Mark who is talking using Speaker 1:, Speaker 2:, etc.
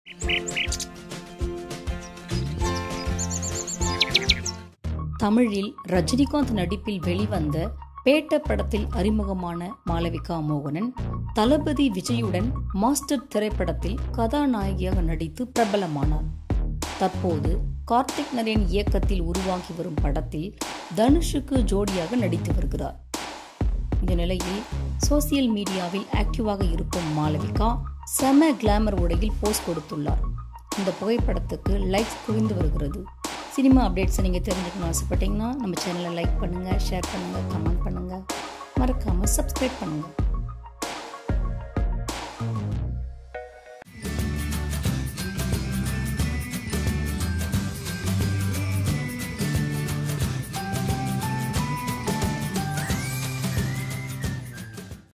Speaker 1: தமிழில் ரஜினிகாந்த் நடிப்பில் வெளிவந்த பேட்ட படத்தில் அறிமுகமான மாளவிகா மோகனன் தளபதி விஜயுடன் மாஸ்டர் திரைப்படத்தில் கதாநாயகியாக நடித்து பிரபலமானார் தற்போது கார்த்திக் நரேன் இயக்கத்தில் உருவாகி வரும் படத்தில் தனுஷுக்கு ஜோடியாக நடித்து வருகிறார் இந்த நிலையில் சோசியல் மீடியாவில் ஆக்டிவாக இருக்கும் மாளவிகா செம கிளாமர் உடையில் போஸ்ட் கொடுத்துள்ளார் இந்த புகைப்படத்துக்கு லைக்ஸ் குவிந்து வருகிறது சினிமா அப்டேட்ஸை நீங்கள் தெரிஞ்சுக்கணும் ஆசைப்பட்டீங்கன்னா நம்ம சேனலை லைக் பண்ணுங்கள் ஷேர் பண்ணுங்கள் கமெண்ட் பண்ணுங்கள் மறக்காமல் சப்ஸ்கிரைப் பண்ணுங்கள்